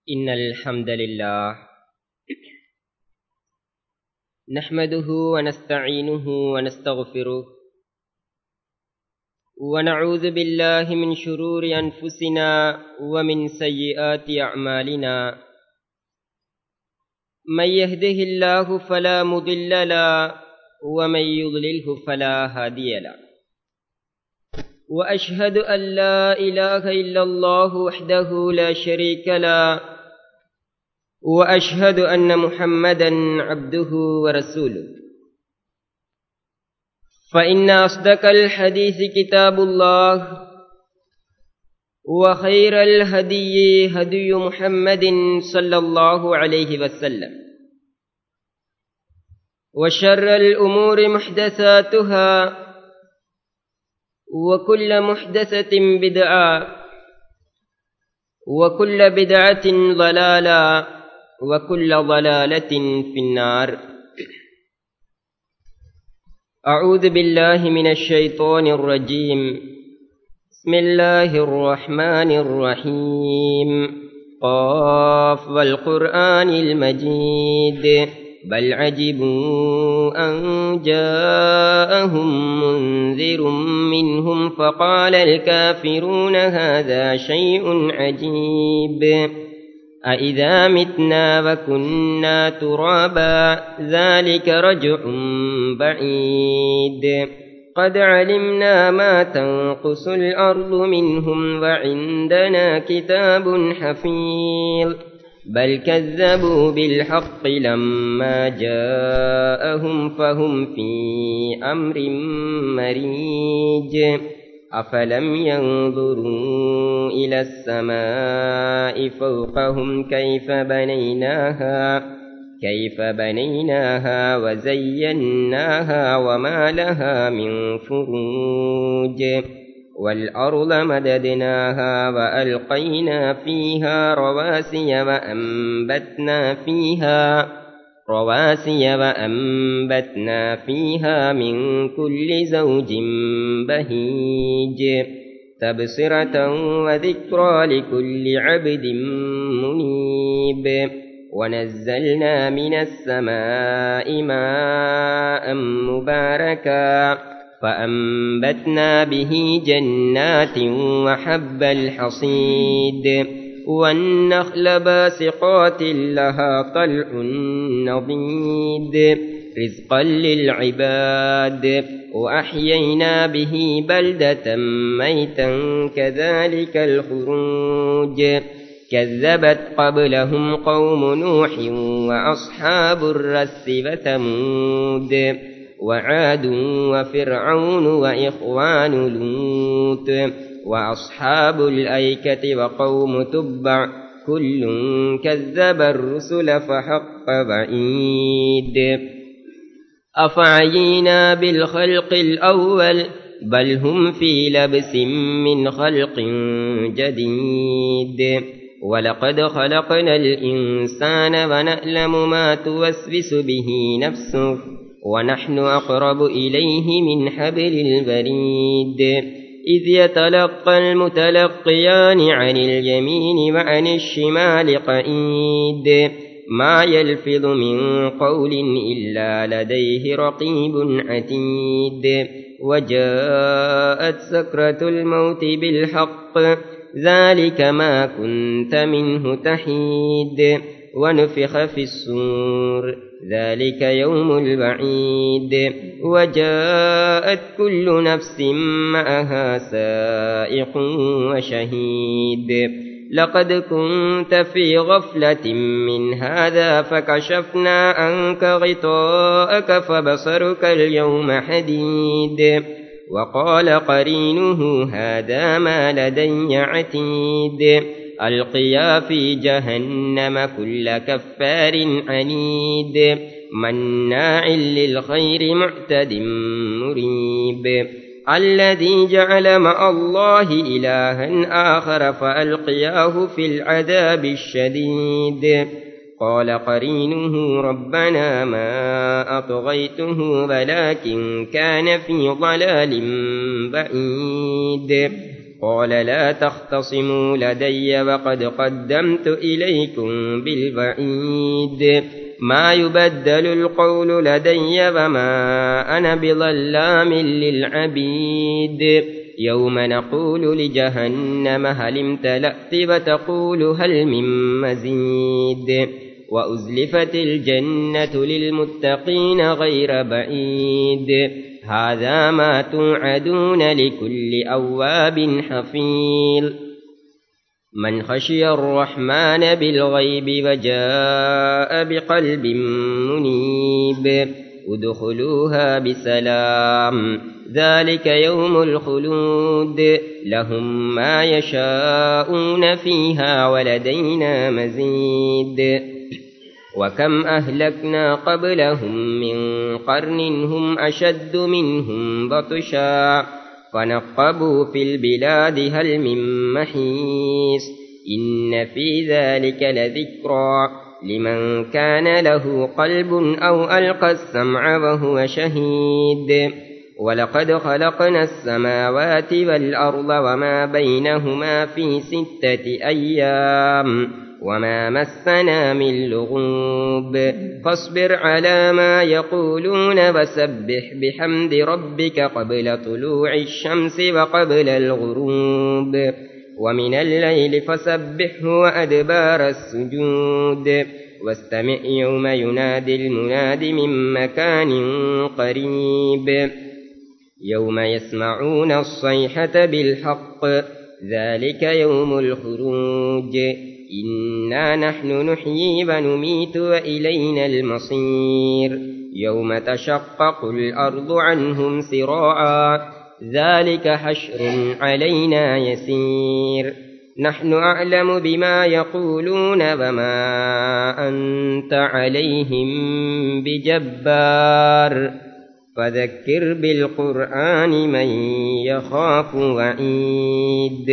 إن الحمد لله نحمده ونستعينه ونستغفره ونعوذ بالله من شرور أنفسنا ومن سيئات أعمالنا من يهده الله فلا مضل له ومن يضلله فلا هادي له وأشهد أن لا إله إلا الله وحده لا شريك له وأشهد أن محمدا عبده ورسوله فإن أصدق الحديث كتاب الله وخير الهدي هدي محمد صلى الله عليه وسلم وشر الأمور محدثاتها وكل محدثة بدعة وكل بدعة ضلالة وكل ضلالة في النار أعوذ بالله من الشيطان الرجيم بسم الله الرحمن الرحيم قاف والقرآن المجيد بل عجبوا أن جاءهم منذر منهم فقال الكافرون هذا شيء عجيب أإذا متنا وكنا ترابا ذلك رجع بعيد قد علمنا ما تنقص الأرض منهم وعندنا كتاب حفيظ بل كذبوا بالحق لما جاءهم فهم في أمر مريج أفلم ينظروا إلى السماء فوقهم كيف بنيناها كيف بنيناها وزيناها وما لها من فروج والأرض مددناها وألقينا فيها رواسي وأنبتنا فيها رواسي وأنبتنا فيها من كل زوج بهيج تبصرة وذكرى لكل عبد منيب ونزلنا من السماء ماء مباركا فأنبتنا به جنات وحب الحصيد والنخل باسقات لها طلع نضيد رزقا للعباد وأحيينا به بلدة ميتا كذلك الخروج كذبت قبلهم قوم نوح وأصحاب الرس وثمود وعاد وفرعون وإخوان لوط وأصحاب الأيكة وقوم تبع كل كذب الرسل فحق بعيد أفعينا بالخلق الأول بل هم في لبس من خلق جديد ولقد خلقنا الإنسان ونألم ما توسوس به نفسه ونحن أقرب إليه من حبل البريد إذ يتلقى المتلقيان عن اليمين وعن الشمال قعيد ما يلفظ من قول إلا لديه رقيب عتيد وجاءت سكرة الموت بالحق ذلك ما كنت منه تحيد ونفخ في السور ذلك يوم البعيد وجاءت كل نفس معها سائق وشهيد لقد كنت في غفلة من هذا فكشفنا عنك غطاءك فبصرك اليوم حديد وقال قرينه هذا ما لدي عتيد ألقيا في جهنم كل كفار عنيد مناع للخير معتد مريب الذي جعل مع الله إلها آخر فألقياه في العذاب الشديد قال قرينه ربنا ما أطغيته ولكن كان في ضلال بعيد قال لا تختصموا لدي وقد قدمت إليكم بالوعيد ما يبدل القول لدي وما أنا بظلام للعبيد يوم نقول لجهنم هل امتلأت وتقول هل من مزيد وأزلفت الجنة للمتقين غير بعيد هذا ما توعدون لكل أواب حفيظ من خشي الرحمن بالغيب وجاء بقلب منيب ادخلوها بسلام ذلك يوم الخلود لهم ما يشاءون فيها ولدينا مزيد وكم أهلكنا قبلهم من قرن هم أشد منهم بطشا فنقبوا في البلاد هل من محيص إن في ذلك لذكرى لمن كان له قلب أو ألقى السمع وهو شهيد ولقد خلقنا السماوات والأرض وما بينهما في ستة أيام وما مسنا من لغوب فاصبر على ما يقولون وسبح بحمد ربك قبل طلوع الشمس وقبل الغروب ومن الليل فسبحه وأدبار السجود واستمع يوم ينادي المناد من مكان قريب يوم يسمعون الصيحة بالحق ذلك يوم الخروج إنا نحن نحيي ونميت وإلينا المصير يوم تشقق الأرض عنهم سراعا ذلك حشر علينا يسير نحن أعلم بما يقولون وما أنت عليهم بجبار فذكر بالقرآن من يخاف وعيد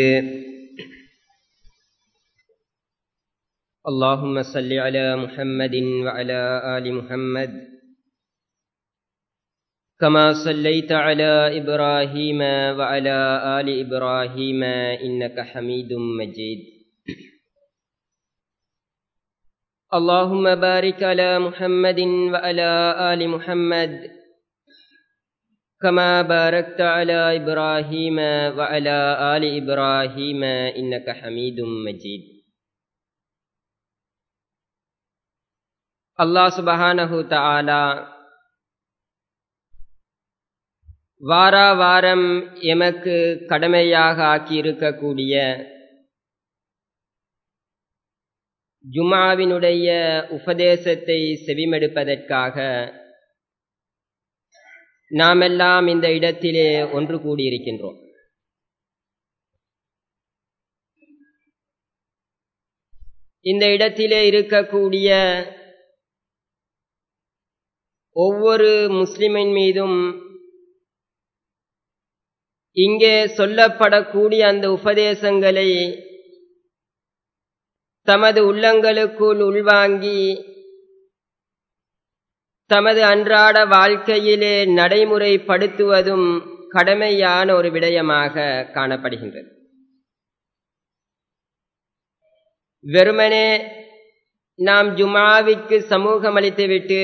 اللهم صل على محمد وعلى آل محمد كما صليت على إبراهيم وعلى آل إبراهيم إنك حميد مجيد اللهم بارك على محمد وعلى آل محمد كما باركت على إبراهيم وعلى آل إبراهيم إنك حميد مجيد அல்லாஹ் சுபஹானஹு தஆலா வாரா வாரம் எமக்கு கடமையாக ஆக்கியிருக்கக்கூடிய ஜுமாவினுடைய உபதேசத்தை செவிமெடுப்பதற்காக நாமெல்லாம் இந்த இடத்திலே ஒன்று கூடியிருக்கின்றோம் இந்த இடத்திலே இருக்கக்கூடிய ஒவ்வொரு முஸ்லிமின் மீதும் இங்கே சொல்லப்படக்கூடிய அந்த உபதேசங்களை தமது உள்ளங்களுக்குள் உள்வாங்கி தமது அன்றாட வாழ்க்கையிலே நடைமுறைப்படுத்துவதும் கடமையான ஒரு விடயமாக காணப்படுகின்றது வெறுமனே நாம் ஜுமாவிற்கு சமூகம் அளித்துவிட்டு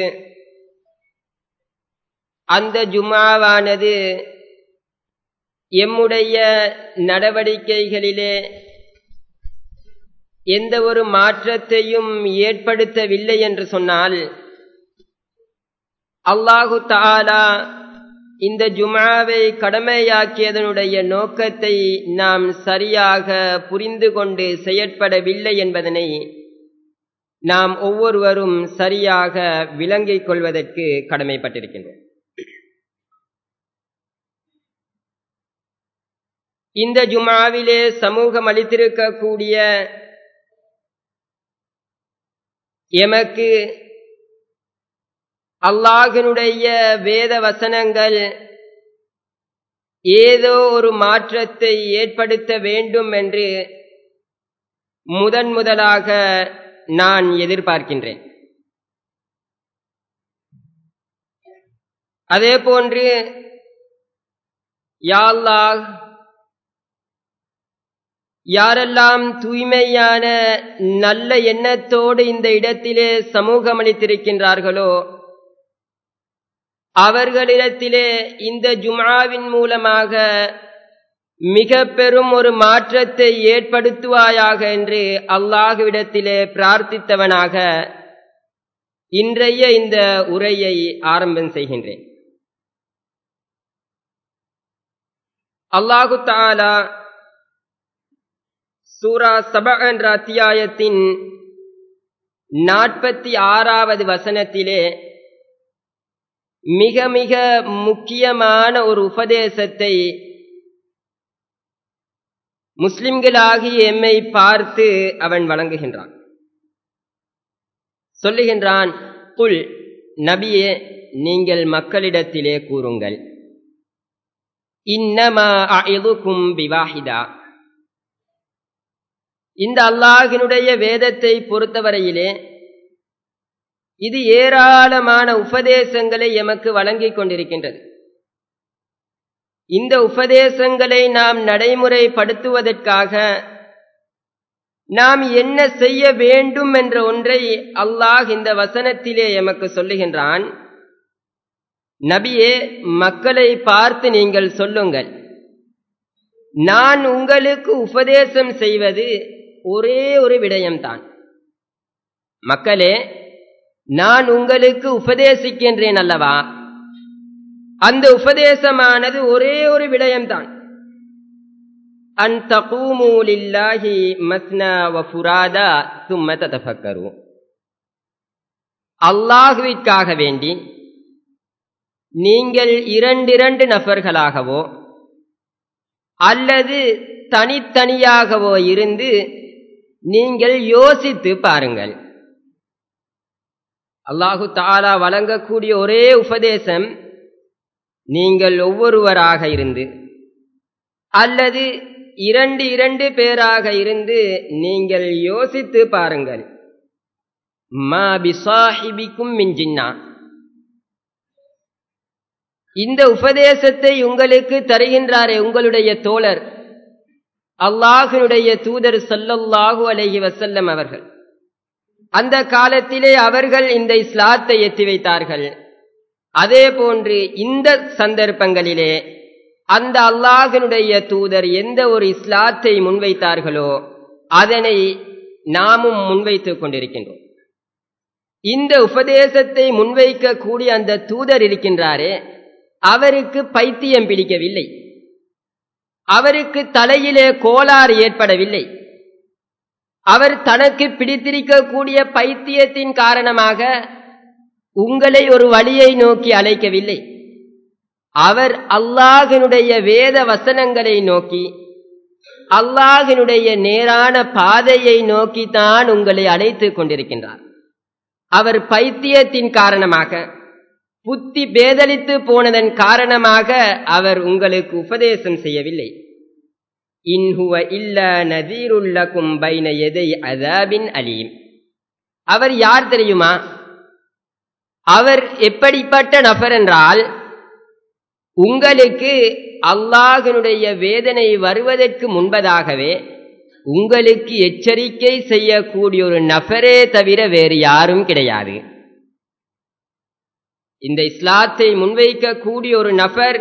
அந்த ஜுமாவானது எம்முடைய நடவடிக்கைகளிலே எந்த ஒரு மாற்றத்தையும் ஏற்படுத்தவில்லை என்று சொன்னால் அல்லாஹு தாலா இந்த ஜுமாவை கடமையாக்கியதனுடைய நோக்கத்தை நாம் சரியாக புரிந்து கொண்டு செயற்படவில்லை என்பதனை நாம் ஒவ்வொருவரும் சரியாக விளங்கிக் கொள்வதற்கு கடமைப்பட்டிருக்கின்றோம் இந்த ஜுமாவிலே சமூகம் அளித்திருக்கக்கூடிய எமக்கு அல்லாஹினுடைய வேத வசனங்கள் ஏதோ ஒரு மாற்றத்தை ஏற்படுத்த வேண்டும் என்று முதன் முதலாக நான் எதிர்பார்க்கின்றேன் அதே போன்று யாழ்லாஹ் யாரெல்லாம் தூய்மையான நல்ல எண்ணத்தோடு இந்த இடத்திலே சமூகமளித்திருக்கின்றார்களோ அவர்களிடத்திலே இந்த ஜுமாவின் மூலமாக மிக பெரும் ஒரு மாற்றத்தை ஏற்படுத்துவாயாக என்று அல்லாஹுவிடத்திலே பிரார்த்தித்தவனாக இன்றைய இந்த உரையை ஆரம்பம் செய்கின்றேன் அல்லாஹு தாலா சூரா சப என்ற அத்தியாயத்தின் நாற்பத்தி ஆறாவது வசனத்திலே மிக மிக முக்கியமான ஒரு உபதேசத்தை முஸ்லிம்களாகி எம்மை பார்த்து அவன் வழங்குகின்றான் சொல்லுகின்றான் புல் நபியே நீங்கள் மக்களிடத்திலே கூறுங்கள் இன்னமா அழுகும் விவாஹிதா இந்த அல்லாஹினுடைய வேதத்தை பொறுத்தவரையிலே இது ஏராளமான உபதேசங்களை எமக்கு வழங்கிக் கொண்டிருக்கின்றது இந்த உபதேசங்களை நாம் நடைமுறைப்படுத்துவதற்காக நாம் என்ன செய்ய வேண்டும் என்ற ஒன்றை அல்லாஹ் இந்த வசனத்திலே எமக்கு சொல்லுகின்றான் நபியே மக்களை பார்த்து நீங்கள் சொல்லுங்கள் நான் உங்களுக்கு உபதேசம் செய்வது ஒரே ஒரு விடயம்தான் மக்களே நான் உங்களுக்கு உபதேசிக்கின்றேன் அல்லவா அந்த உபதேசமானது ஒரே ஒரு விடயம்தான் அன் தகூமு லில்லாஹி மஸ்னா வ ஃபுராதா சும்ம ததஃபக்கரு அல்லாஹுவிற்காக வேண்டி நீங்கள் இரண்டிரண்டு நபர்களாகவோ அல்லது தனித்தனியாகவோ இருந்து நீங்கள் யோசித்து பாருங்கள் அல்லாஹு தாலா வழங்கக்கூடிய ஒரே உபதேசம் நீங்கள் ஒவ்வொருவராக இருந்து அல்லது இரண்டு இரண்டு பேராக இருந்து நீங்கள் யோசித்து பாருங்கள் மா பிசாஹிபிக்கும் மிஞ்சின்னா இந்த உபதேசத்தை உங்களுக்கு தருகின்றாரே உங்களுடைய தோழர் அல்லாஹினுடைய தூதர் சல்லல்லாஹு அலஹி வசல்லம் அவர்கள் அந்த காலத்திலே அவர்கள் இந்த இஸ்லாத்தை எத்தி வைத்தார்கள் அதே போன்று இந்த சந்தர்ப்பங்களிலே அந்த அல்லாஹினுடைய தூதர் எந்த ஒரு இஸ்லாத்தை முன்வைத்தார்களோ அதனை நாமும் முன்வைத்துக் கொண்டிருக்கின்றோம் இந்த உபதேசத்தை முன்வைக்க கூடிய அந்த தூதர் இருக்கின்றாரே அவருக்கு பைத்தியம் பிடிக்கவில்லை அவருக்கு தலையிலே கோளாறு ஏற்படவில்லை அவர் தனக்கு பிடித்திருக்கக்கூடிய பைத்தியத்தின் காரணமாக உங்களை ஒரு வழியை நோக்கி அழைக்கவில்லை அவர் அல்லாஹினுடைய வேத வசனங்களை நோக்கி அல்லாஹினுடைய நேரான பாதையை நோக்கி தான் உங்களை அழைத்துக் கொண்டிருக்கின்றார் அவர் பைத்தியத்தின் காரணமாக புத்தி பேதலித்து போனதன் காரணமாக அவர் உங்களுக்கு உபதேசம் செய்யவில்லை இன்ஹுவ இல்ல நதீருல்லக்கும் பைன எதை அதாபின் அலீம் அவர் யார் தெரியுமா அவர் எப்படிப்பட்ட நபர் என்றால் உங்களுக்கு அல்லாஹனுடைய வேதனை வருவதற்கு முன்பதாகவே உங்களுக்கு எச்சரிக்கை செய்யக்கூடிய ஒரு நபரே தவிர வேறு யாரும் கிடையாது இந்த இஸ்லாத்தை முன்வைக்கக்கூடிய ஒரு நபர்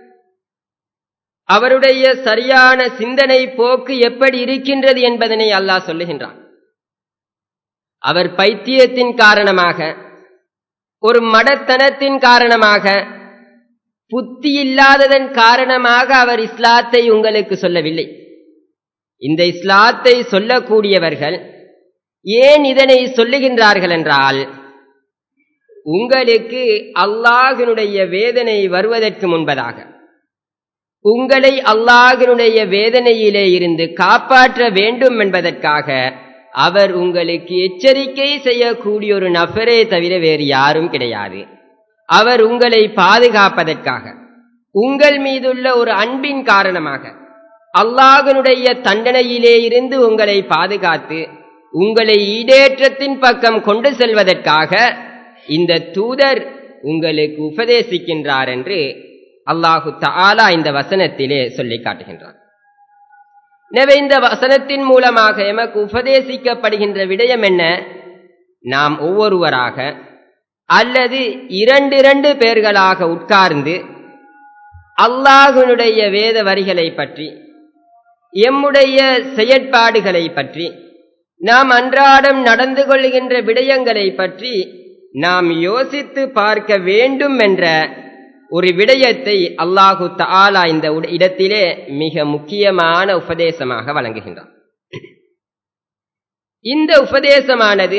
அவருடைய சரியான சிந்தனை போக்கு எப்படி இருக்கின்றது என்பதனை அல்லாஹ் சொல்லுகின்றான் அவர் பைத்தியத்தின் காரணமாக ஒரு மடத்தனத்தின் காரணமாக புத்தி இல்லாததன் காரணமாக அவர் இஸ்லாத்தை உங்களுக்கு சொல்லவில்லை இந்த இஸ்லாத்தை சொல்லக்கூடியவர்கள் ஏன் இதனை சொல்லுகின்றார்கள் என்றால் உங்களுக்கு அல்லாஹினுடைய வேதனை வருவதற்கு முன்பதாக உங்களை அல்லாஹினுடைய வேதனையிலே இருந்து காப்பாற்ற வேண்டும் என்பதற்காக அவர் உங்களுக்கு எச்சரிக்கை செய்யக்கூடிய ஒரு நபரே தவிர வேறு யாரும் கிடையாது அவர் உங்களை பாதுகாப்பதற்காக உங்கள் மீதுள்ள ஒரு அன்பின் காரணமாக அல்லாஹனுடைய தண்டனையிலே இருந்து உங்களை பாதுகாத்து உங்களை ஈடேற்றத்தின் பக்கம் கொண்டு செல்வதற்காக இந்த தூதர் உங்களுக்கு உபதேசிக்கின்றார் என்று அல்லாஹு தாலா இந்த வசனத்திலே சொல்லி காட்டுகின்றார் எனவே இந்த வசனத்தின் மூலமாக எமக்கு உபதேசிக்கப்படுகின்ற விடயம் என்ன நாம் ஒவ்வொருவராக அல்லது இரண்டு இரண்டு பேர்களாக உட்கார்ந்து அல்லாஹனுடைய வேத வரிகளை பற்றி எம்முடைய செயற்பாடுகளை பற்றி நாம் அன்றாடம் நடந்து கொள்கின்ற விடயங்களை பற்றி நாம் யோசித்து பார்க்க வேண்டும் என்ற ஒரு விடயத்தை அல்லாஹு தாலா இந்த இடத்திலே மிக முக்கியமான உபதேசமாக வழங்குகின்றார் இந்த உபதேசமானது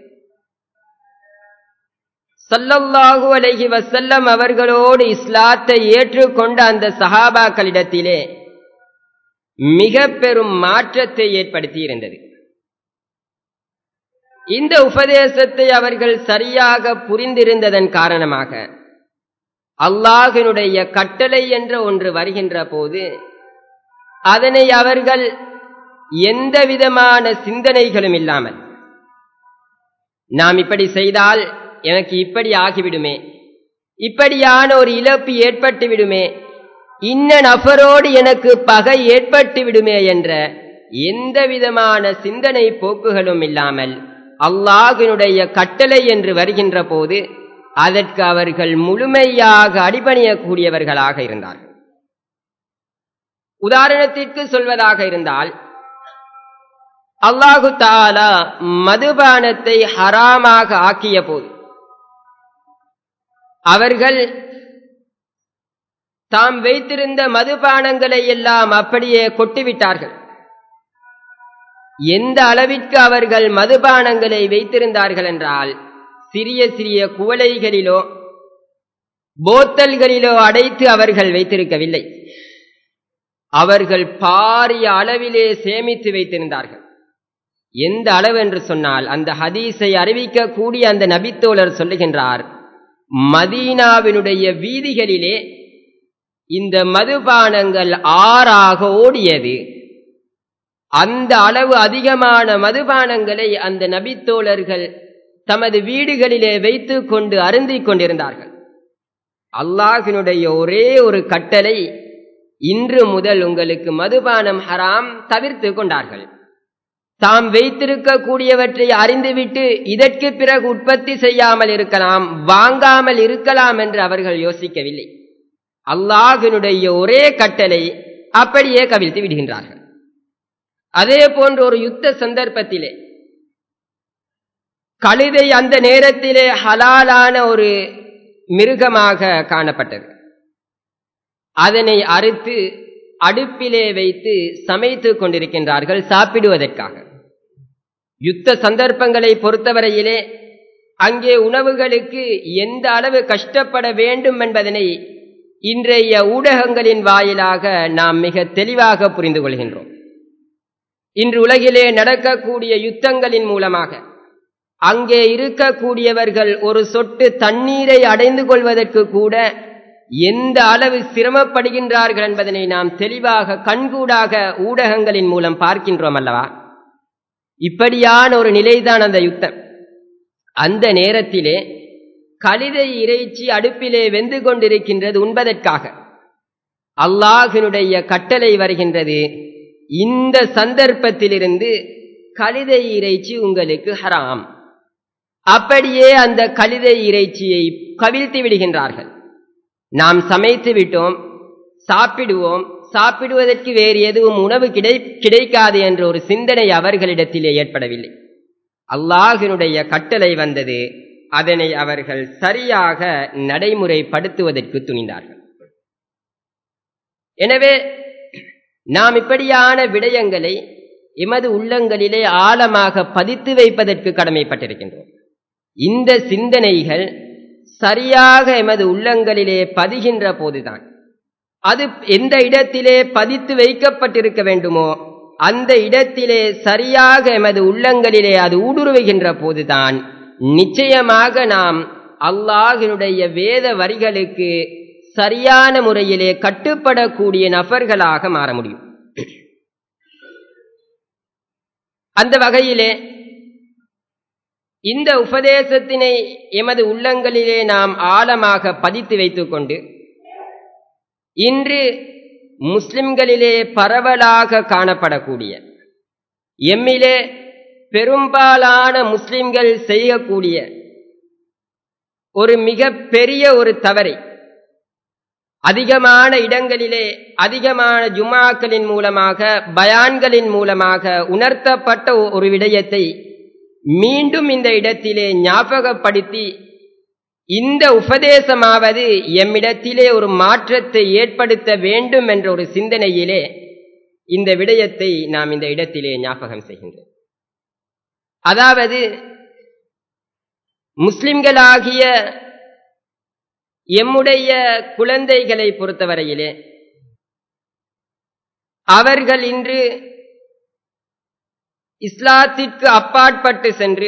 சல்லல்லாஹு அலைஹி வசல்லம் அவர்களோடு இஸ்லாத்தை ஏற்றுக்கொண்ட அந்த சஹாபாக்களிடத்திலே மிக பெரும் மாற்றத்தை ஏற்படுத்தி இருந்தது இந்த உபதேசத்தை அவர்கள் சரியாக புரிந்திருந்ததன் காரணமாக அல்லாஹினுடைய கட்டளை என்ற ஒன்று வருகின்ற போது அதனை அவர்கள் எந்த விதமான சிந்தனைகளும் இல்லாமல் நாம் இப்படி செய்தால் எனக்கு இப்படி ஆகிவிடுமே இப்படியான ஒரு இழப்பு ஏற்பட்டு விடுமே இன்ன நபரோடு எனக்கு பகை ஏற்பட்டு விடுமே என்ற எந்த விதமான சிந்தனை போக்குகளும் இல்லாமல் அல்லாஹினுடைய கட்டளை என்று வருகின்ற போது அதற்கு அவர்கள் முழுமையாக அடிபணியக்கூடியவர்களாக இருந்தார்கள் உதாரணத்திற்கு சொல்வதாக இருந்தால் அல்லாஹு தாலா மதுபானத்தை ஹராமாக ஆக்கிய போது அவர்கள் தாம் வைத்திருந்த மதுபானங்களை எல்லாம் அப்படியே கொட்டிவிட்டார்கள் எந்த அளவிற்கு அவர்கள் மதுபானங்களை வைத்திருந்தார்கள் என்றால் சிறிய சிறிய குவளைகளிலோ போத்தல்களிலோ அடைத்து அவர்கள் வைத்திருக்கவில்லை அவர்கள் பாரிய அளவிலே சேமித்து வைத்திருந்தார்கள் எந்த அளவு என்று சொன்னால் அந்த ஹதீஸை அறிவிக்கக்கூடிய அந்த நபித்தோழர் சொல்லுகின்றார் மதீனாவினுடைய வீதிகளிலே இந்த மதுபானங்கள் ஆறாக ஓடியது அந்த அளவு அதிகமான மதுபானங்களை அந்த நபித்தோழர்கள் தமது வீடுகளிலே வைத்து கொண்டு அருந்திக் கொண்டிருந்தார்கள் அல்லாஹினுடைய ஒரே ஒரு கட்டளை இன்று முதல் உங்களுக்கு மதுபானம் ஹராம் தவிர்த்து கொண்டார்கள் தாம் வைத்திருக்கக்கூடியவற்றை அறிந்துவிட்டு இதற்கு பிறகு உற்பத்தி செய்யாமல் இருக்கலாம் வாங்காமல் இருக்கலாம் என்று அவர்கள் யோசிக்கவில்லை அல்லாஹினுடைய ஒரே கட்டளை அப்படியே கவிழ்த்து விடுகின்றார்கள் அதே போன்ற ஒரு யுத்த சந்தர்ப்பத்திலே கழுதை அந்த நேரத்திலே ஹலாலான ஒரு மிருகமாக காணப்பட்டது அதனை அறுத்து அடுப்பிலே வைத்து சமைத்து கொண்டிருக்கின்றார்கள் சாப்பிடுவதற்காக யுத்த சந்தர்ப்பங்களை பொறுத்தவரையிலே அங்கே உணவுகளுக்கு எந்த அளவு கஷ்டப்பட வேண்டும் என்பதனை இன்றைய ஊடகங்களின் வாயிலாக நாம் மிக தெளிவாக புரிந்து கொள்கின்றோம் இன்று உலகிலே நடக்கக்கூடிய யுத்தங்களின் மூலமாக அங்கே இருக்கக்கூடியவர்கள் ஒரு சொட்டு தண்ணீரை அடைந்து கொள்வதற்கு கூட எந்த அளவு சிரமப்படுகின்றார்கள் என்பதனை நாம் தெளிவாக கண்கூடாக ஊடகங்களின் மூலம் பார்க்கின்றோம் அல்லவா இப்படியான ஒரு நிலைதான் அந்த யுத்தம் அந்த நேரத்திலே கழுதை இறைச்சி அடுப்பிலே வெந்து கொண்டிருக்கின்றது உண்பதற்காக அல்லாஹினுடைய கட்டளை வருகின்றது இந்த சந்தர்ப்பத்திலிருந்து கழுதை இறைச்சி உங்களுக்கு ஹராம் அப்படியே அந்த கழுதை இறைச்சியை கவிழ்த்து விடுகின்றார்கள் நாம் சமைத்து விட்டோம் சாப்பிடுவோம் சாப்பிடுவதற்கு வேறு எதுவும் உணவு கிடை கிடைக்காது என்ற ஒரு சிந்தனை அவர்களிடத்திலே ஏற்படவில்லை அல்லாஹினுடைய கட்டளை வந்தது அதனை அவர்கள் சரியாக நடைமுறைப்படுத்துவதற்கு துணிந்தார்கள் எனவே நாம் இப்படியான விடயங்களை எமது உள்ளங்களிலே ஆழமாக பதித்து வைப்பதற்கு கடமைப்பட்டிருக்கின்றோம் இந்த சிந்தனைகள் சரியாக எமது உள்ளங்களிலே பதிகின்ற போதுதான் அது எந்த இடத்திலே பதித்து வைக்கப்பட்டிருக்க வேண்டுமோ அந்த இடத்திலே சரியாக எமது உள்ளங்களிலே அது ஊடுருவுகின்ற போதுதான் நிச்சயமாக நாம் அல்லாஹினுடைய வேத வரிகளுக்கு சரியான முறையிலே கட்டுப்படக்கூடிய நபர்களாக மாற முடியும் அந்த வகையிலே இந்த உபதேசத்தினை எமது உள்ளங்களிலே நாம் ஆழமாக பதித்து வைத்துக்கொண்டு இன்று முஸ்லிம்களிலே பரவலாக காணப்படக்கூடிய எம்மிலே பெரும்பாலான முஸ்லிம்கள் செய்யக்கூடிய ஒரு மிக பெரிய ஒரு தவறை அதிகமான இடங்களிலே அதிகமான ஜுமாக்களின் மூலமாக பயான்களின் மூலமாக உணர்த்தப்பட்ட ஒரு விடயத்தை மீண்டும் இந்த இடத்திலே ஞாபகப்படுத்தி இந்த உபதேசமாவது எம்மிடத்திலே ஒரு மாற்றத்தை ஏற்படுத்த வேண்டும் என்ற ஒரு சிந்தனையிலே இந்த விடயத்தை நாம் இந்த இடத்திலே ஞாபகம் செய்கின்றோம் அதாவது முஸ்லிம்களாகிய எம்முடைய குழந்தைகளை பொறுத்தவரையிலே அவர்கள் இன்று இஸ்லாத்திற்கு அப்பாற்பட்டு சென்று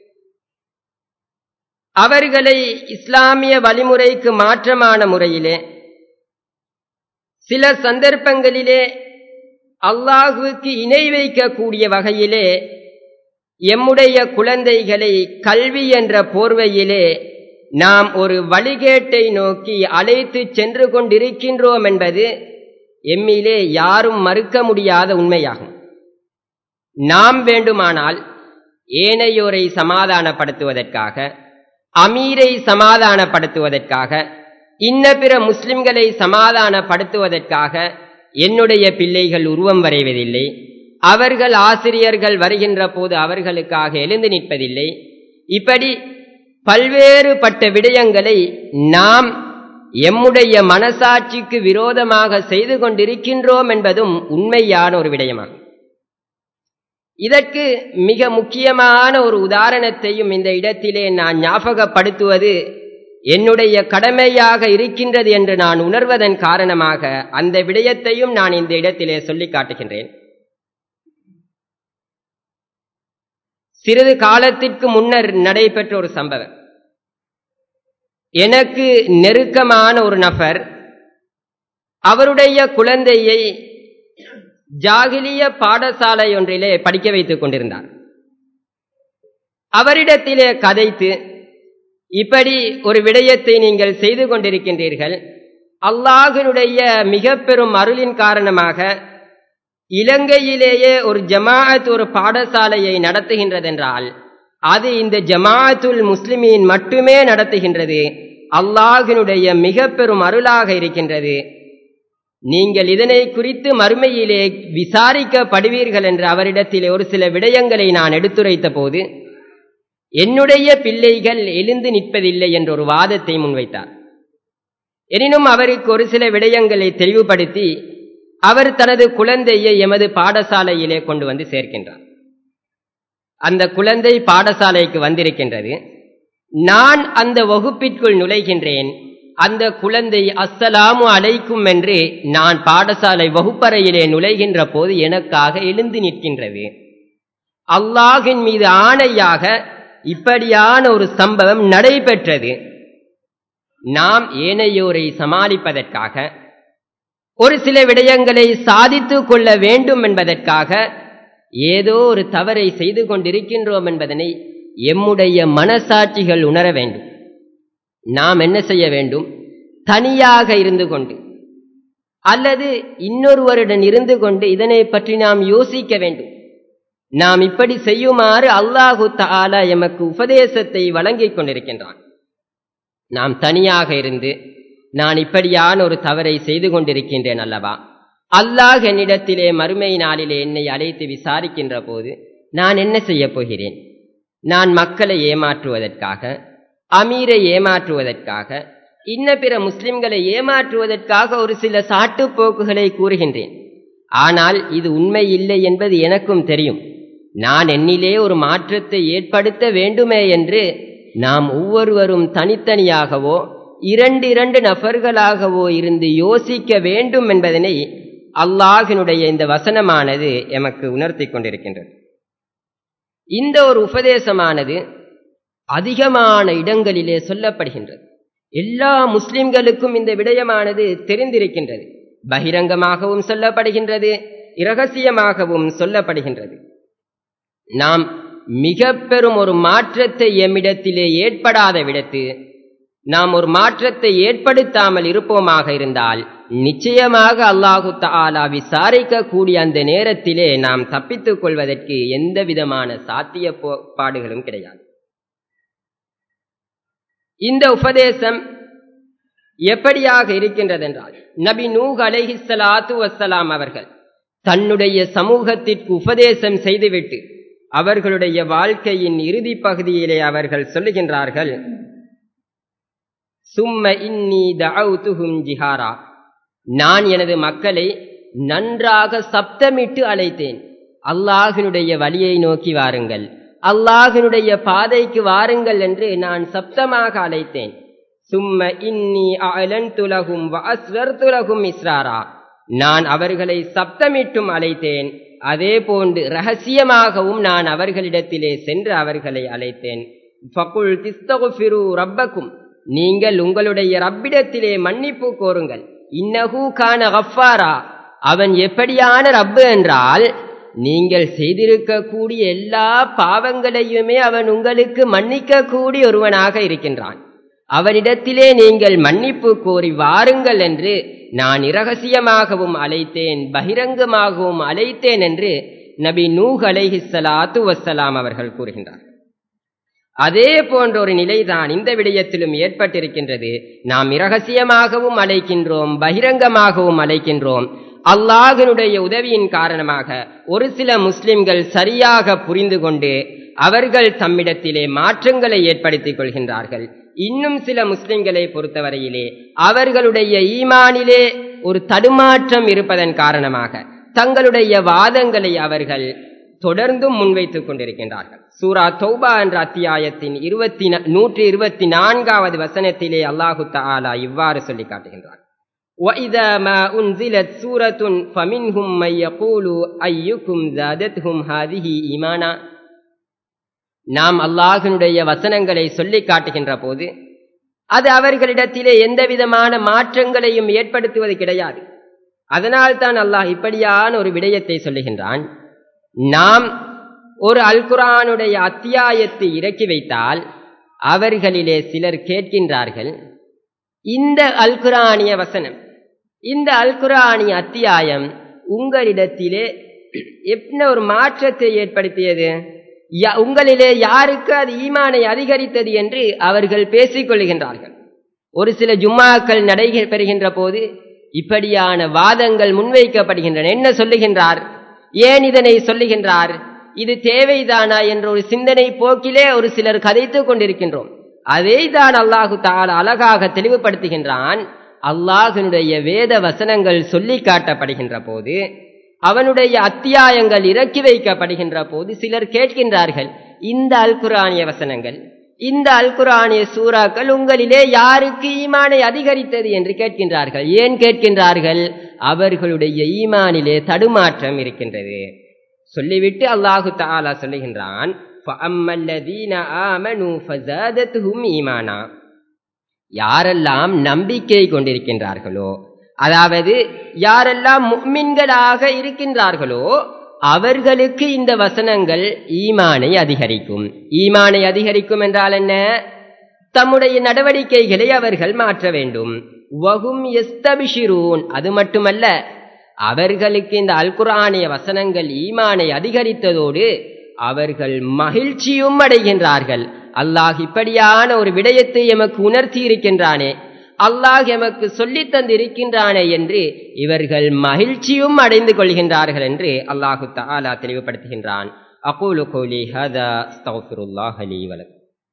அவர்களை இஸ்லாமிய வழிமுறைக்கு மாற்றமான முறையிலே சில சந்தர்ப்பங்களிலே அல்லாஹுவுக்கு இணை வைக்கக்கூடிய வகையிலே எம்முடைய குழந்தைகளை கல்வி என்ற போர்வையிலே நாம் ஒரு வழிகேட்டை நோக்கி அழைத்து சென்று கொண்டிருக்கின்றோம் என்பது எம்மிலே யாரும் மறுக்க முடியாத உண்மையாகும் நாம் வேண்டுமானால் ஏனையோரை சமாதானப்படுத்துவதற்காக அமீரை சமாதானப்படுத்துவதற்காக இன்ன பிற முஸ்லிம்களை சமாதானப்படுத்துவதற்காக என்னுடைய பிள்ளைகள் உருவம் வரைவதில்லை அவர்கள் ஆசிரியர்கள் வருகின்ற போது அவர்களுக்காக எழுந்து நிற்பதில்லை இப்படி பல்வேறுபட்ட விடயங்களை நாம் எம்முடைய மனசாட்சிக்கு விரோதமாக செய்து கொண்டிருக்கின்றோம் என்பதும் உண்மையான ஒரு விடயமாகும் இதற்கு மிக முக்கியமான ஒரு உதாரணத்தையும் இந்த இடத்திலே நான் ஞாபகப்படுத்துவது என்னுடைய கடமையாக இருக்கின்றது என்று நான் உணர்வதன் காரணமாக அந்த விடயத்தையும் நான் இந்த இடத்திலே சொல்லிக் காட்டுகின்றேன் சிறிது காலத்திற்கு முன்னர் நடைபெற்ற ஒரு சம்பவம் எனக்கு நெருக்கமான ஒரு நபர் அவருடைய குழந்தையை ஜாகிலிய பாடசாலை ஒன்றிலே படிக்க வைத்துக் கொண்டிருந்தார் அவரிடத்திலே கதைத்து இப்படி ஒரு விடயத்தை நீங்கள் செய்து கொண்டிருக்கின்றீர்கள் அல்லாஹினுடைய மிக பெரும் அருளின் காரணமாக இலங்கையிலேயே ஒரு ஜமாஅத் ஒரு பாடசாலையை நடத்துகின்றதென்றால் அது இந்த ஜமாஅத்துல் முஸ்லிமீன் மட்டுமே நடத்துகின்றது அல்லாஹினுடைய மிக பெரும் அருளாக இருக்கின்றது நீங்கள் இதனை குறித்து மறுமையிலே விசாரிக்கப்படுவீர்கள் என்று அவரிடத்திலே ஒரு சில விடயங்களை நான் எடுத்துரைத்த போது என்னுடைய பிள்ளைகள் எழுந்து நிற்பதில்லை என்ற ஒரு வாதத்தை முன்வைத்தார் எனினும் அவருக்கு ஒரு சில விடயங்களை தெளிவுபடுத்தி அவர் தனது குழந்தையை எமது பாடசாலையிலே கொண்டு வந்து சேர்க்கின்றார் அந்த குழந்தை பாடசாலைக்கு வந்திருக்கின்றது நான் அந்த வகுப்பிற்குள் நுழைகின்றேன் அந்த குழந்தை அஸ்ஸலாமு அலைக்கும் என்று நான் பாடசாலை வகுப்பறையிலே நுழைகின்ற போது எனக்காக எழுந்து நிற்கின்றது அல்லாஹின் மீது ஆணையாக இப்படியான ஒரு சம்பவம் நடைபெற்றது நாம் ஏனையோரை சமாளிப்பதற்காக ஒரு சில விடயங்களை சாதித்துக் கொள்ள வேண்டும் என்பதற்காக ஏதோ ஒரு தவறை செய்து கொண்டிருக்கின்றோம் என்பதனை எம்முடைய மனசாட்சிகள் உணர வேண்டும் நாம் என்ன செய்ய வேண்டும் தனியாக இருந்து கொண்டு அல்லது இன்னொருவருடன் இருந்து கொண்டு இதனை பற்றி நாம் யோசிக்க வேண்டும் நாம் இப்படி செய்யுமாறு அல்லாஹு தாலா எமக்கு உபதேசத்தை வழங்கிக் கொண்டிருக்கின்றான் நாம் தனியாக இருந்து நான் இப்படியான ஒரு தவறை செய்து கொண்டிருக்கின்றேன் அல்லவா அல்லாஹ் என்னிடத்திலே மறுமை நாளிலே என்னை அழைத்து விசாரிக்கின்ற போது நான் என்ன செய்யப் போகிறேன் நான் மக்களை ஏமாற்றுவதற்காக அமீரை ஏமாற்றுவதற்காக இன்ன பிற முஸ்லிம்களை ஏமாற்றுவதற்காக ஒரு சில சாட்டுப்போக்குகளை கூறுகின்றேன் ஆனால் இது உண்மை இல்லை என்பது எனக்கும் தெரியும் நான் என்னிலே ஒரு மாற்றத்தை ஏற்படுத்த வேண்டுமே என்று நாம் ஒவ்வொருவரும் தனித்தனியாகவோ இரண்டு இரண்டு நபர்களாகவோ இருந்து யோசிக்க வேண்டும் என்பதனை அல்லாஹினுடைய இந்த வசனமானது எமக்கு உணர்த்தி கொண்டிருக்கின்றது இந்த ஒரு உபதேசமானது அதிகமான இடங்களிலே சொல்லப்படுகின்றது எல்லா முஸ்லிம்களுக்கும் இந்த விடயமானது தெரிந்திருக்கின்றது பகிரங்கமாகவும் சொல்லப்படுகின்றது இரகசியமாகவும் சொல்லப்படுகின்றது நாம் மிக பெரும் ஒரு மாற்றத்தை எம்மிடத்திலே ஏற்படாத விடத்து நாம் ஒரு மாற்றத்தை ஏற்படுத்தாமல் இருப்போமாக இருந்தால் நிச்சயமாக அல்லாஹு தாலா விசாரிக்கக்கூடிய அந்த நேரத்திலே நாம் தப்பித்துக் கொள்வதற்கு எந்த விதமான சாத்திய பாடுகளும் கிடையாது இந்த உபதேசம் எப்படியாக இருக்கின்றதென்றால் நபி நூஹ் அலைஹிஸ்ஸலாத்து வஸ்ஸலாம் அவர்கள் தன்னுடைய சமூகத்திற்கு உபதேசம் செய்துவிட்டு அவர்களுடைய வாழ்க்கையின் இறுதி பகுதியிலே அவர்கள் சொல்லுகின்றார்கள் சும்ம இன்னி தஅவுதுஹும் ஜிஹாரா நான் எனது மக்களை நன்றாக சப்தமிட்டு அழைத்தேன் அல்லாஹினுடைய வழியை நோக்கி வாருங்கள் அல்லாஹினுடைய பாதைக்கு வாருங்கள் என்று நான் சப்தமாக அழைத்தேன் சும்ம இன்னி அலன் துலகும் வாஸ்வர் துலகும் இஸ்ராரா நான் அவர்களை சப்தமிட்டும் அழைத்தேன் அதே போன்று ரகசியமாகவும் நான் அவர்களிடத்திலே சென்று அவர்களை அழைத்தேன் ஃபகுல் திஸ்தகுஃபிரு ரப்பக்கும் நீங்கள் உங்களுடைய ரப்பிடத்திலே மன்னிப்பு கோருங்கள் இன்னஹூ கான கஃபாரா அவன் எப்படியான ரப்பு என்றால் நீங்கள் செய்திருக்கக்கூடிய எல்லா பாவங்களையுமே அவன் உங்களுக்கு மன்னிக்கக்கூடிய ஒருவனாக இருக்கின்றான் அவனிடத்திலே நீங்கள் மன்னிப்பு கோரி வாருங்கள் என்று நான் இரகசியமாகவும் அழைத்தேன் பகிரங்கமாகவும் அழைத்தேன் என்று நபி நூஹ் அலைஹிஸ்ஸலாத்து வஸ்ஸலாம் அவர்கள் கூறுகின்றார் அதே போன்ற ஒரு நிலைதான் இந்த விடயத்திலும் ஏற்பட்டிருக்கின்றது நாம் இரகசியமாகவும் அழைக்கின்றோம் பகிரங்கமாகவும் அழைக்கின்றோம் அல்லாஹினுடைய உதவியின் காரணமாக ஒரு சில முஸ்லிம்கள் சரியாக புரிந்து கொண்டு அவர்கள் தம்மிடத்திலே மாற்றங்களை ஏற்படுத்திக் கொள்கின்றார்கள் இன்னும் சில முஸ்லிம்களை பொறுத்தவரையிலே அவர்களுடைய ஈமானிலே ஒரு தடுமாற்றம் இருப்பதன் காரணமாக தங்களுடைய வாதங்களை அவர்கள் தொடர்ந்தும் முன்வைத்துக் கொண்டிருக்கின்றார்கள் சூரா தௌபா என்ற அத்தியாயத்தின் இருபத்தி நூற்றி இருபத்தி நான்காவது வசனத்திலே அல்லாஹு தாலா இவ்வாறு சொல்லி காட்டுகின்றார் وَإِذَا مَا أُنْزِلَتْ سُورَةٌ فَمِنْهُمْ مَنْ يَقُولُ أَيُّكُمْ زَادَتْهُمْ هَذِهِ إِيمَانًا நாம் அல்லாஹினுடைய வசனங்களை சொல்லி காட்டுகின்ற போது அது அவர்களிடத்திலே எந்த விதமான மாற்றங்களையும் ஏற்படுத்துவது கிடையாது அதனால் தான் அல்லாஹ் இப்படியான ஒரு விடயத்தை சொல்லுகின்றான் நாம் ஒரு அல்குரானுடைய அத்தியாயத்தை இறக்கி வைத்தால் அவர்களிலே சிலர் கேட்கின்றார்கள் இந்த அல்குரானிய வசனம் இந்த அல்குரானிய அத்தியாயம் உங்களிடத்திலே என்ன ஒரு மாற்றத்தை ஏற்படுத்தியது உங்களிலே யாருக்கு அது ஈமானை அதிகரித்தது என்று அவர்கள் பேசிக் கொள்கின்றார்கள் ஒரு சில ஜும்மாக்கள் நடைபெறுகின்ற போது இப்படியான வாதங்கள் முன்வைக்கப்படுகின்றன என்ன சொல்லுகின்றார் ஏன் இதனை சொல்லுகின்றார் இது தேவைதானா என்ற ஒரு சிந்தனை போக்கிலே ஒரு சிலர் கதைத்துக் கொண்டிருக்கின்றோம் அதை தான் அல்லாஹு தால அழகாக தெளிவுபடுத்துகின்றான் அல்லாஹினுடைய வேத வசனங்கள் சொல்லி காட்டப்படுகின்ற போது அவனுடைய அத்தியாயங்கள் இறக்கி வைக்கப்படுகின்ற போது சிலர் கேட்கின்றார்கள் இந்த அல்குரானிய வசனங்கள் இந்த அல்குரானிய சூறாக்கள் உங்களிலே யாருக்கு ஈமானை அதிகரித்தது என்று கேட்கின்றார்கள் ஏன் கேட்கின்றார்கள் அவர்களுடைய ஈமானிலே தடுமாற்றம் இருக்கின்றது சொல்லிவிட்டு அல்லாஹு தாலா சொல்லுகின்றான் ஈமானா யாரெல்லாம் நம்பிக்கை கொண்டிருக்கின்றார்களோ அதாவது யாரெல்லாம் முக்மின்களாக இருக்கின்றார்களோ அவர்களுக்கு இந்த வசனங்கள் ஈமானை அதிகரிக்கும் ஈமானை அதிகரிக்கும் என்றால் என்ன தம்முடைய நடவடிக்கைகளை அவர்கள் மாற்ற வேண்டும் வகும் எஸ்தபிஷிரூன் அது மட்டுமல்ல அவர்களுக்கு இந்த அல்குரானிய வசனங்கள் ஈமானை அதிகரித்ததோடு அவர்கள் மகிழ்ச்சியும் அடைகின்றார்கள் அல்லாஹ் இப்படியான ஒரு விடயத்தை எமக்கு உணர்த்தி இருக்கின்றானே அல்லாஹ் எமக்கு சொல்லித் தந்திருக்கின்றானே என்று இவர்கள் மகிழ்ச்சியும் அடைந்து கொள்கின்றார்கள் என்று அல்லாஹு தாலா தெளிவுபடுத்துகின்றான் அகூலு கோலி ஹதா அஸ்தகுல்லாஹ் அலி வலக்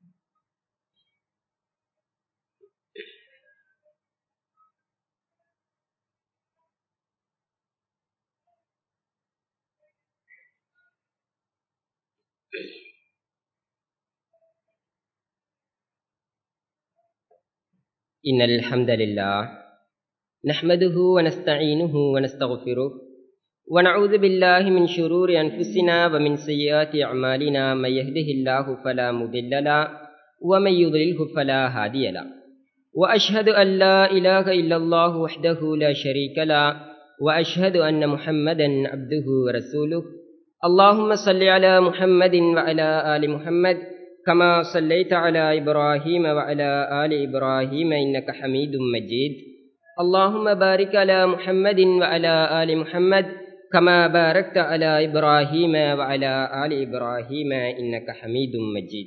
إن الحمد لله نحمده ونستعينه ونستغفره ونعوذ بالله من شرور أنفسنا ومن سيئات أعمالنا من يهده الله فلا مضل له ومن يضلله فلا هادي له وأشهد أن لا إله إلا الله وحده لا شريك له وأشهد أن محمدا عبده ورسوله اللهم صل على محمد وعلى آل محمد كما صليت على إبراهيم وعلى آل إبراهيم إنك حميد مجيد اللهم بارك على محمد وعلى آل محمد كما باركت على إبراهيم وعلى آل إبراهيم إنك حميد مجيد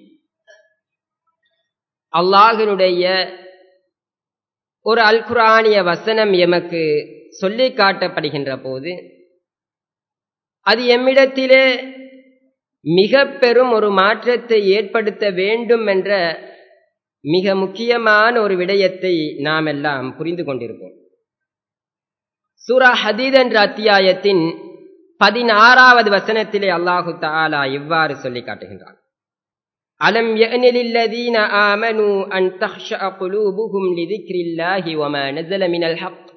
அல்லாஹினுடைய ஒரு அல் குரானிய வசனம் எமக்கு சொல்லி காட்டப்படுகின்ற போது அது எம்மிடத்திலே மிக பெரும் ஒரு மாற்றத்தை ஏற்படுத்த வேண்டும் என்ற மிக முக்கியமான ஒரு விடயத்தை நாம் எல்லாம் புரிந்து கொண்டிருப்போம் சூரா ஹதீத் என்ற அத்தியாயத்தின் பதினாறாவது வசனத்திலே அல்லாஹு தாலா இவ்வாறு சொல்லி காட்டுகின்றான் அலம் யனிலில்லதீன ஆமனு அன் தஹ்ஷா குலூபுஹும் லிதிக்ரில்லாஹி வமா நஸல மினல் ஹக்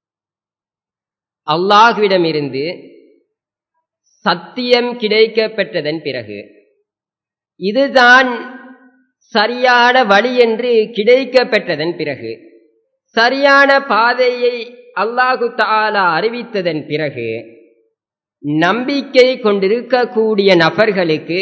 அல்லாஹ்விடமிருந்து சத்தியம் கிடைக்க பெற்றதன் பிறகு இதுதான் சரியான வழி என்று கிடைக்க பெற்றதன் பிறகு சரியான பாதையை அல்லாஹு தாலா அறிவித்ததன் பிறகு நம்பிக்கை கொண்டிருக்கக்கூடிய நபர்களுக்கு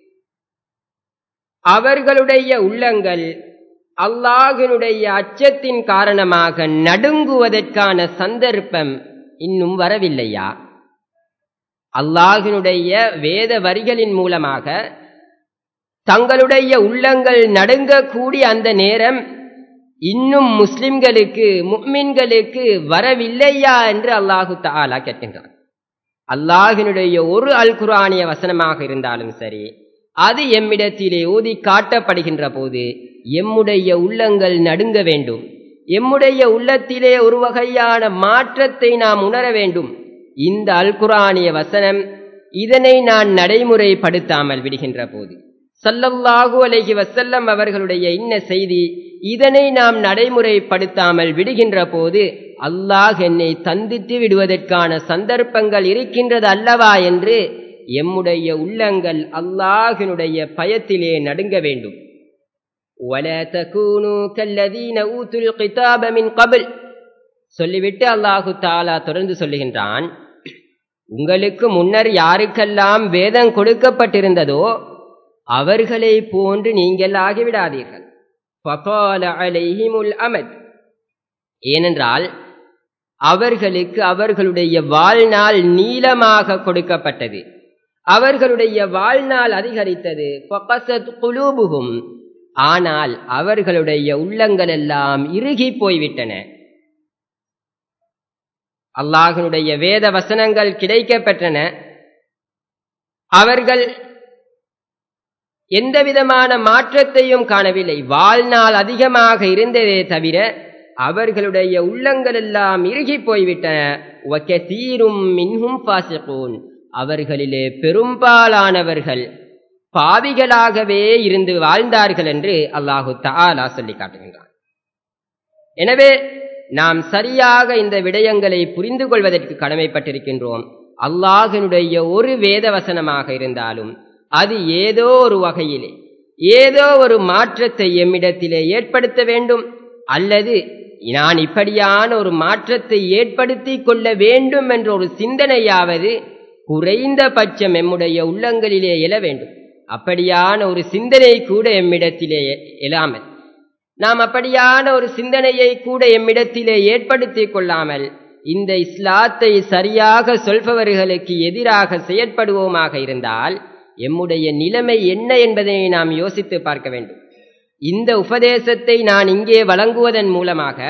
அவர்களுடைய உள்ளங்கள் அல்லாஹினுடைய அச்சத்தின் காரணமாக நடுங்குவதற்கான சந்தர்ப்பம் இன்னும் வரவில்லையா அல்லாஹினுடைய வேத வரிகளின் மூலமாக தங்களுடைய உள்ளங்கள் நடுங்கக்கூடிய அந்த நேரம் இன்னும் முஸ்லிம்களுக்கு முக்மின்களுக்கு வரவில்லையா என்று அல்லாஹு தாலா கேட்கின்றான் அல்லாஹினுடைய ஒரு அல் குரானிய வசனமாக இருந்தாலும் சரி அது எம்மிடத்திலே ஊதி காட்டப்படுகின்ற போது எம்முடைய உள்ளங்கள் நடுங்க வேண்டும் எம்முடைய உள்ளத்திலே ஒரு வகையான மாற்றத்தை நாம் உணர வேண்டும் இந்த அல் குரானிய வசனம் இதனை நான் நடைமுறைப்படுத்தாமல் விடுகின்ற போது சல்லல்லாஹு அலைஹி வசல்லம் அவர்களுடைய இன்ன செய்தி இதனை நாம் நடைமுறைப்படுத்தாமல் விடுகின்ற போது அல்லாஹ் என்னை தந்தித்து விடுவதற்கான சந்தர்ப்பங்கள் இருக்கின்றது அல்லவா என்று எம்முடைய உள்ளங்கள் அல்லாஹினுடைய பயத்திலே நடுங்க வேண்டும் ولا تكونوا كالذين اوتوا الكتاب من قبل சொல்லிவிட்டு அல்லாஹு தாலா தொடர்ந்து சொல்லுகின்றான் உங்களுக்கு முன்னர் யாருக்கெல்லாம் வேதம் கொடுக்கப்பட்டிருந்ததோ அவர்களை போன்று நீங்கள் ஆகிவிடாதீர்கள் அமத் ஏனென்றால் அவர்களுக்கு அவர்களுடைய வாழ்நாள் நீளமாக கொடுக்கப்பட்டது அவர்களுடைய வாழ்நாள் அதிகரித்தது குலூபுகும் ஆனால் அவர்களுடைய உள்ளங்கள் எல்லாம் இறுகி போய்விட்டன அல்லாஹனுடைய வேத வசனங்கள் கிடைக்க பெற்றன அவர்கள் எந்த விதமான மாற்றத்தையும் காணவில்லை வாழ்நாள் அதிகமாக இருந்ததே தவிர அவர்களுடைய உள்ளங்கள் எல்லாம் இறுகி போய்விட்டன மின்ஹும் பாசிகூன் அவர்களிலே பெரும்பாலானவர்கள் பாவிகளாகவே இருந்து வாழ்ந்தார்கள் என்று அல்லாஹு தாலா சொல்லி காட்டுகின்றான் எனவே நாம் சரியாக இந்த விடயங்களை புரிந்து கொள்வதற்கு கடமைப்பட்டிருக்கின்றோம் அல்லாஹினுடைய ஒரு வேதவசனமாக இருந்தாலும் அது ஏதோ ஒரு வகையிலே ஏதோ ஒரு மாற்றத்தை எம்மிடத்திலே ஏற்படுத்த வேண்டும் அல்லது நான் இப்படியான ஒரு மாற்றத்தை ஏற்படுத்தி கொள்ள வேண்டும் என்ற ஒரு சிந்தனையாவது குறைந்தபட்சம் எம்முடைய உள்ளங்களிலே எழ வேண்டும் அப்படியான ஒரு சிந்தனை கூட எம்மிடத்திலே எழாமல் நாம் அப்படியான ஒரு சிந்தனையை கூட எம்மிடத்திலே ஏற்படுத்தி கொள்ளாமல் இந்த இஸ்லாத்தை சரியாக சொல்பவர்களுக்கு எதிராக செயற்படுவோமாக இருந்தால் எம்முடைய நிலைமை என்ன என்பதை நாம் யோசித்து பார்க்க வேண்டும் இந்த உபதேசத்தை நான் இங்கே வழங்குவதன் மூலமாக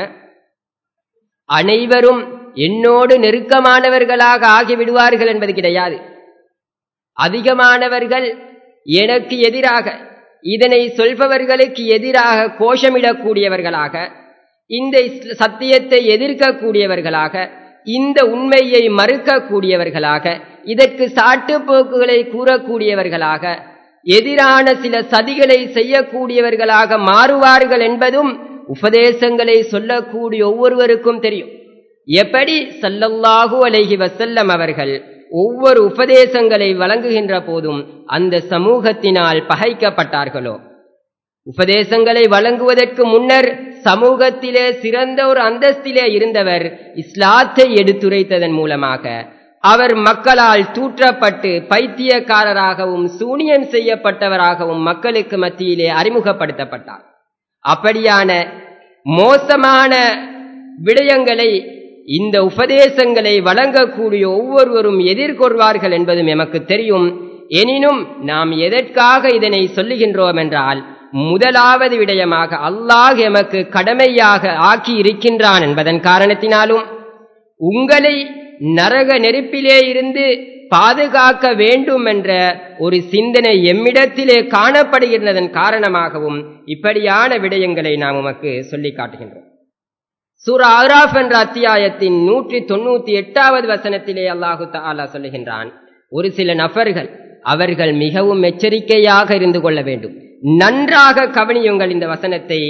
அனைவரும் என்னோடு நெருக்கமானவர்களாக ஆகிவிடுவார்கள் என்பது கிடையாது அதிகமானவர்கள் எனக்கு எதிராக இதனை சொல்பவர்களுக்கு எதிராக கோஷமிடக்கூடியவர்களாக இந்த சத்தியத்தை எதிர்க்கக்கூடியவர்களாக இந்த உண்மையை மறுக்கக்கூடியவர்களாக இதற்கு சாட்டுப்போக்குகளை கூறக்கூடியவர்களாக எதிரான சில சதிகளை செய்யக்கூடியவர்களாக மாறுவார்கள் என்பதும் உபதேசங்களை சொல்லக்கூடிய ஒவ்வொருவருக்கும் தெரியும் எப்படி சல்லல்லாஹு அலைஹி வசல்லம் அவர்கள் ஒவ்வொரு உபதேசங்களை வழங்குகின்ற போதும் அந்த சமூகத்தினால் பகைக்கப்பட்டார்களோ உபதேசங்களை வழங்குவதற்கு முன்னர் சமூகத்திலே சிறந்த ஒரு அந்தஸ்திலே இருந்தவர் இஸ்லாத்தை எடுத்துரைத்ததன் மூலமாக அவர் மக்களால் தூற்றப்பட்டு பைத்தியக்காரராகவும் சூனியம் செய்யப்பட்டவராகவும் மக்களுக்கு மத்தியிலே அறிமுகப்படுத்தப்பட்டார் அப்படியான மோசமான விடயங்களை இந்த உபதேசங்களை வழங்கக்கூடிய ஒவ்வொருவரும் எதிர்கொள்வார்கள் என்பதும் எமக்கு தெரியும் எனினும் நாம் எதற்காக இதனை சொல்லுகின்றோம் என்றால் முதலாவது விடயமாக அல்லாஹ் எமக்கு கடமையாக ஆக்கி இருக்கின்றான் என்பதன் காரணத்தினாலும் உங்களை நரக நெருப்பிலே இருந்து பாதுகாக்க வேண்டும் என்ற ஒரு சிந்தனை எம்மிடத்திலே காணப்படுகின்றதன் காரணமாகவும் இப்படியான விடயங்களை நாம் உமக்கு சொல்லி காட்டுகின்றோம் சூரா ஆராஃப் என்ற அத்தியாயத்தின் நூற்றி தொண்ணூத்தி எட்டாவது வசனத்திலே அல்லாஹு தாலா சொல்லுகின்றான் ஒரு சில நபர்கள் அவர்கள் மிகவும் எச்சரிக்கையாக இருந்து கொள்ள வேண்டும் நன்றாக கவனியுங்கள் இந்த வசனத்தை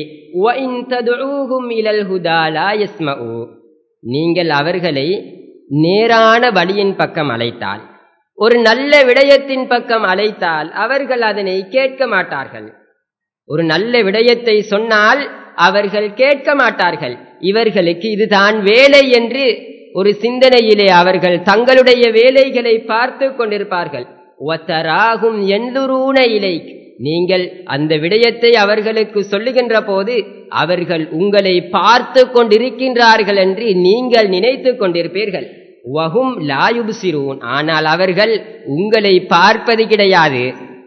நீங்கள் அவர்களை நேரான வழியின் பக்கம் அழைத்தால் ஒரு நல்ல விடயத்தின் பக்கம் அழைத்தால் அவர்கள் அதனை கேட்க மாட்டார்கள் ஒரு நல்ல விடயத்தை சொன்னால் அவர்கள் கேட்க மாட்டார்கள் இவர்களுக்கு இதுதான் வேலை என்று ஒரு சிந்தனையிலே அவர்கள் தங்களுடைய வேலைகளை பார்த்து கொண்டிருப்பார்கள் ஒத்தராகும் எந்துரூன இலை நீங்கள் அந்த விடயத்தை அவர்களுக்கு சொல்லுகின்ற போது அவர்கள் உங்களை பார்த்து கொண்டிருக்கின்றார்கள் என்று நீங்கள் நினைத்து கொண்டிருப்பீர்கள் வகும் லாயுபுசிரூன் ஆனால் அவர்கள் உங்களை பார்ப்பது கிடையாது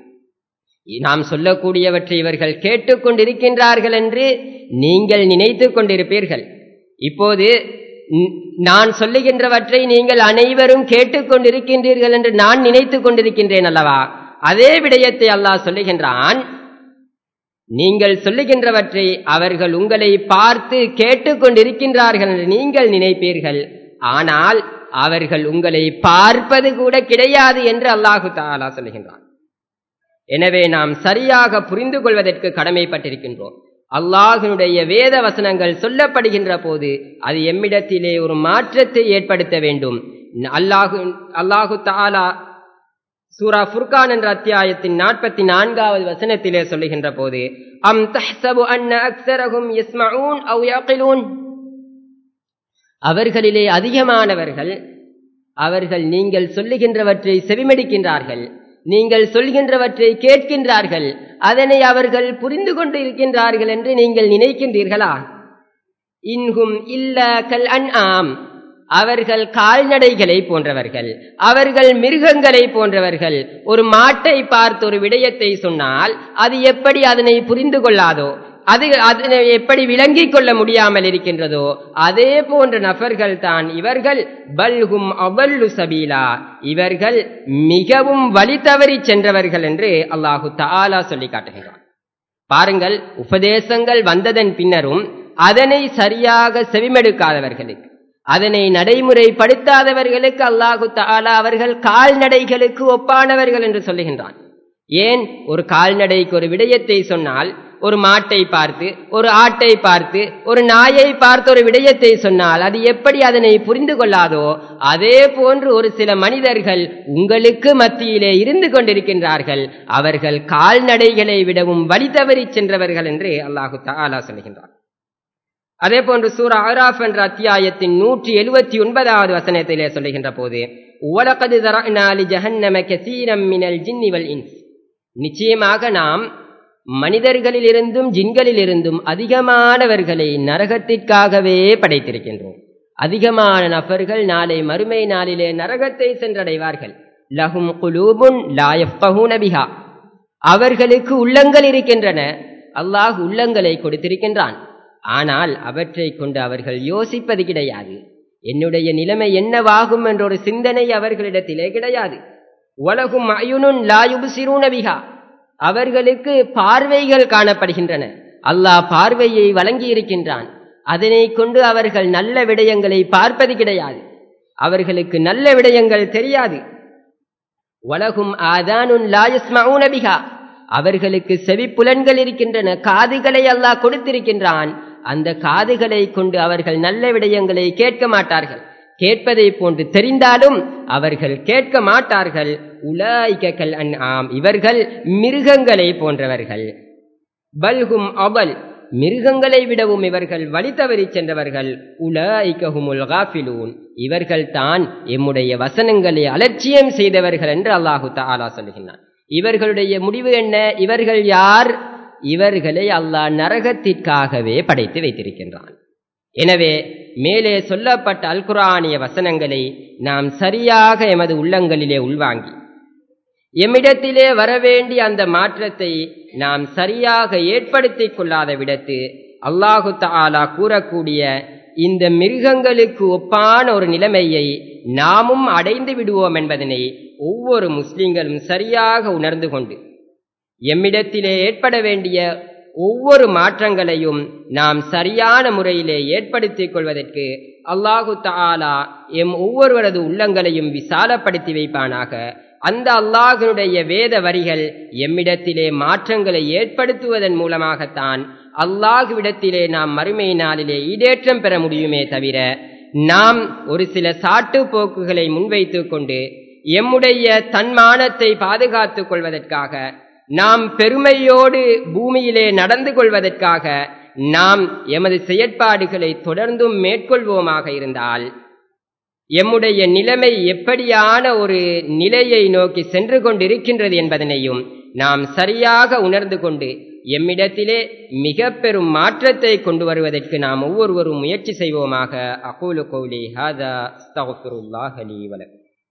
நாம் சொல்லக்கூடியவற்றை இவர்கள் கேட்டுக்கொண்டிருக்கின்றார்கள் என்று நீங்கள் நினைத்து கொண்டிருப்பீர்கள் இப்போது நான் சொல்லுகின்றவற்றை நீங்கள் அனைவரும் கேட்டுக்கொண்டிருக்கின்றீர்கள் என்று நான் நினைத்து கொண்டிருக்கின்றேன் அல்லவா அதே விடயத்தை அல்லாஹ் சொல்லுகின்றான் நீங்கள் சொல்லுகின்றவற்றை அவர்கள் உங்களை பார்த்து கேட்டுக்கொண்டிருக்கின்றார்கள் என்று நீங்கள் நினைப்பீர்கள் ஆனால் அவர்கள் உங்களை பார்ப்பது கூட கிடையாது என்று அல்லாஹு தாலா சொல்லுகின்றான் எனவே நாம் சரியாக புரிந்து கொள்வதற்கு கடமைப்பட்டிருக்கின்றோம் அல்லாஹினுடைய வேத வசனங்கள் சொல்லப்படுகின்ற போது அது எம்மிடத்திலே ஒரு மாற்றத்தை ஏற்படுத்த வேண்டும் அல்லாஹு அல்லாஹு தாலா சூரா ஃபுர்கான் என்ற அத்தியாயத்தின் நாற்பத்தி நான்காவது வசனத்திலே சொல்லுகின்ற போது அம் தஹ்சபு அன்ன அக்ஸரஹும் யஸ்மஊன் அவ் யக்லூன் அவர்களிலே அதிகமானவர்கள் அவர்கள் நீங்கள் சொல்லுகின்றவற்றை செவிமடிக்கின்றார்கள் நீங்கள் சொல்கின்றவற்றை கேட்கின்றார்கள் அதனை அவர்கள் புரிந்து கொண்டு இருக்கின்றார்கள் என்று நீங்கள் நினைக்கின்றீர்களா இன்கும் இல்ல கல் அன் ஆம் அவர்கள் கால்நடைகளை போன்றவர்கள் அவர்கள் மிருகங்களை போன்றவர்கள் ஒரு மாட்டை பார்த்து ஒரு விடயத்தை சொன்னால் அது எப்படி அதனை புரிந்து கொள்ளாதோ அது அதனை எப்படி விளங்கிக் கொள்ள முடியாமல் இருக்கின்றதோ அதே போன்ற நபர்கள் தான் இவர்கள் பல்கும் அவல்லு சபீலா இவர்கள் மிகவும் வழி தவறி சென்றவர்கள் என்று அல்லாஹு தாலா சொல்லி காட்டுகிறார் பாருங்கள் உபதேசங்கள் வந்ததன் பின்னரும் அதனை சரியாக செவிமெடுக்காதவர்களுக்கு அதனை நடைமுறைப்படுத்தாதவர்களுக்கு அல்லாஹு தாலா அவர்கள் கால்நடைகளுக்கு ஒப்பானவர்கள் என்று சொல்லுகின்றான் ஏன் ஒரு கால்நடைக்கு ஒரு விடயத்தை சொன்னால் ஒரு மாட்டை பார்த்து ஒரு ஆட்டை பார்த்து ஒரு நாயை பார்த்து ஒரு விடயத்தை சொன்னால் அது எப்படி அதனை புரிந்து கொள்ளாதோ அதே போன்று ஒரு சில மனிதர்கள் உங்களுக்கு மத்தியிலே இருந்து கொண்டிருக்கின்றார்கள் அவர்கள் கால்நடைகளை விடவும் வழி தவறி சென்றவர்கள் என்று அல்லாஹு தாலா சொல்கின்றார் அதே போன்று சூரா ஆராஃப் என்ற அத்தியாயத்தின் நூற்றி எழுபத்தி ஒன்பதாவது வசனத்திலே சொல்லுகின்ற போது உலகது தராலி ஜஹன்னம கசீரம் மினல் ஜின்னிவல் இன்ஸ் நிச்சயமாக நாம் மனிதர்களிலிருந்தும் ஜின்களிலிருந்தும் அதிகமானவர்களை நரகத்திற்காகவே படைத்திருக்கின்றோம் அதிகமான நபர்கள் நாளை மறுமை நாளிலே நரகத்தை சென்றடைவார்கள் லஹும் குலூபுன் லாயஃபஹூன பிஹா அவர்களுக்கு உள்ளங்கள் இருக்கின்றன அல்லாஹ் உள்ளங்களை கொடுத்திருக்கின்றான் ஆனால் அவற்றை கொண்டு அவர்கள் யோசிப்பது கிடையாது என்னுடைய நிலைமை என்னவாகும் என்ற ஒரு சிந்தனை அவர்களிடத்திலே கிடையாது உலகும் அயுனுன் லாயுபுசிரூனபிகா அவர்களுக்கு பார்வைகள் காணப்படுகின்றன அல்லாஹ் பார்வையை வழங்கி இருக்கின்றான் அதனை கொண்டு அவர்கள் நல்ல விடயங்களை பார்ப்பது கிடையாது அவர்களுக்கு நல்ல விடயங்கள் தெரியாது உலகும் ஆதானுன் லாயஸ்மௌனபிகா அவர்களுக்கு செவிப்புலன்கள் இருக்கின்றன காதுகளை அல்லாஹ் கொடுத்திருக்கின்றான் அந்த காதுகளை கொண்டு அவர்கள் நல்ல விடயங்களை கேட்க மாட்டார்கள் கேட்பதை போன்று தெரிந்தாலும் அவர்கள் கேட்க மாட்டார்கள் உலாய்கல் அன் ஆம் இவர்கள் மிருகங்களை போன்றவர்கள் பல்கும் அவல் மிருகங்களை விடவும் இவர்கள் வழி தவறி சென்றவர்கள் உலாய்கஹுமுல் காஃபிலூன் இவர்கள் தான் எம்முடைய வசனங்களை அலட்சியம் செய்தவர்கள் என்று அல்லாஹு தாலா சொல்லுகின்றான் இவர்களுடைய முடிவு என்ன இவர்கள் யார் இவர்களை அல்லாஹ் நரகத்திற்காகவே படைத்து வைத்திருக்கின்றான் எனவே மேலே சொல்லப்பட்ட அல்குரானிய வசனங்களை நாம் சரியாக எமது உள்ளங்களிலே உள்வாங்கி எம்மிடத்திலே வரவேண்டிய அந்த மாற்றத்தை நாம் சரியாக ஏற்படுத்திக் கொள்ளாத விடத்து அல்லாஹு தாலா கூறக்கூடிய இந்த மிருகங்களுக்கு ஒப்பான ஒரு நிலைமையை நாமும் அடைந்து விடுவோம் என்பதனை ஒவ்வொரு முஸ்லிம்களும் சரியாக உணர்ந்து கொண்டு எம்மிடத்திலே ஏற்பட வேண்டிய ஒவ்வொரு மாற்றங்களையும் நாம் சரியான முறையிலே ஏற்படுத்திக் கொள்வதற்கு அல்லாஹு தாலா எம் ஒவ்வொருவரது உள்ளங்களையும் விசாலப்படுத்தி வைப்பானாக அந்த அல்லாஹனுடைய வேத வரிகள் எம்மிடத்திலே மாற்றங்களை ஏற்படுத்துவதன் மூலமாகத்தான் அல்லாஹுவிடத்திலே நாம் மறுமை நாளிலே ஈடேற்றம் பெற முடியுமே தவிர நாம் ஒரு சில சாட்டு போக்குகளை முன்வைத்துக் கொண்டு எம்முடைய தன்மானத்தை பாதுகாத்துக் கொள்வதற்காக நாம் பெருமையோடு பூமியிலே நடந்து கொள்வதற்காக நாம் எமது செயற்பாடுகளை தொடர்ந்தும் மேற்கொள்வோமாக இருந்தால் எம்முடைய நிலைமை எப்படியான ஒரு நிலையை நோக்கி சென்று கொண்டிருக்கின்றது என்பதனையும் நாம் சரியாக உணர்ந்து கொண்டு எம்மிடத்திலே மிக பெரும் மாற்றத்தை கொண்டு வருவதற்கு நாம் ஒவ்வொருவரும் முயற்சி செய்வோமாக அகூலு கௌலி ஹாதா அஸ்தகுல்லாஹ் அலி வலக்கும்